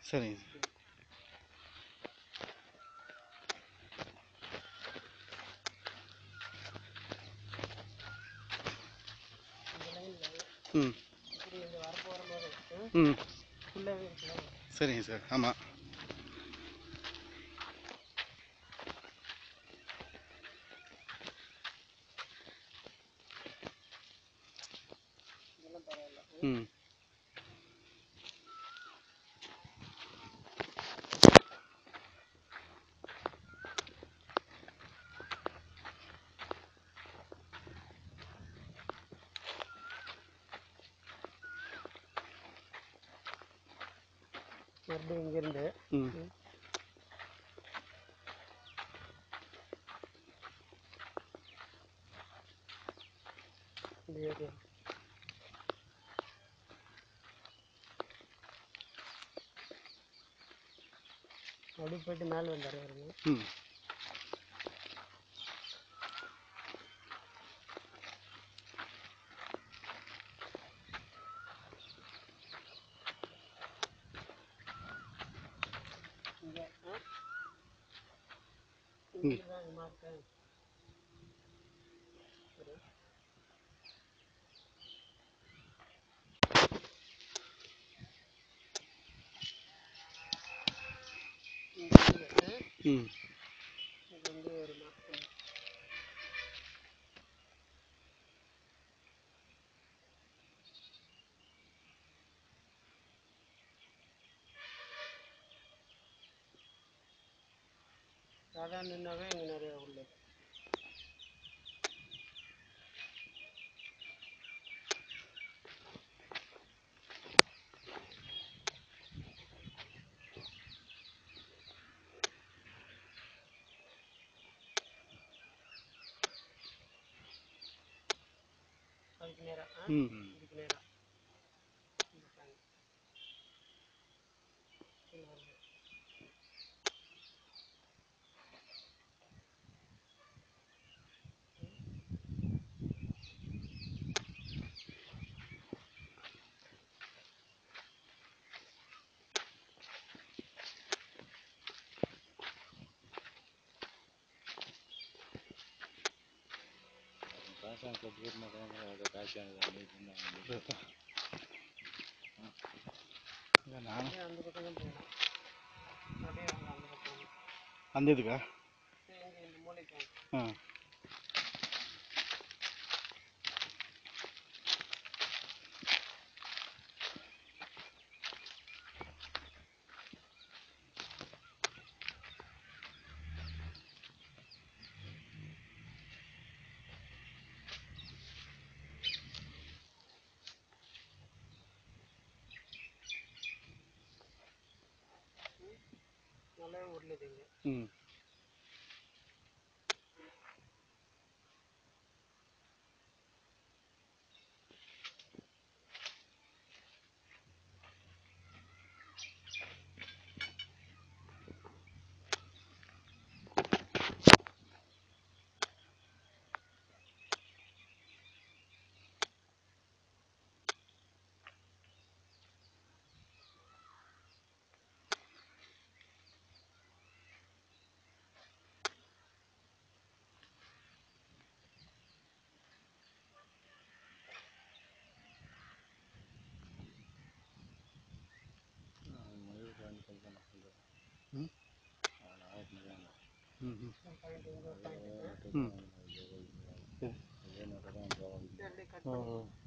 சரிங்க இந்த லைனில் ம் இப்படி இந்த வரப்பு வரும்போது ம் ஃபுல்லாகவே இருக்குல்ல சரிங்க சார் ஆமாம் இதெல்லாம் பரவாயில்ல ம் மறுபடியும் இங்கேருந்து ம் இந்த ஏரியா அப்படி போயிட்டு மேலே வந்தார் வருங்க ம் இங்கே ஆ இங்கே தான் மார்க்கு சரி இங்கே இங்கே, ஆ? ம் இது வந்து ஒரு மார்க் சாதாரண நின்னாவே இங்கே நிறைய உள்ளது அதுக்கு நேராக ம் இதுக்கு நேராக இந்த சாமி கீழே வருது. இல்லை நானும் அப்படியே அந்த பக்கம் தான் போகணும் அப்படியே அங்கே அந்த பக்கம் போகணும். அந்த இதுக்கா சரி, இங்கே இந்த மூலைக்கு வாங்க. ஆ நல்லா உருளுது இங்கே ம் ம் ம் ம் பாயிண்ட் இங்கே ஒரு பாயிண்ட் ம் அப்படியே கட் ஓ பண்ணி ஓ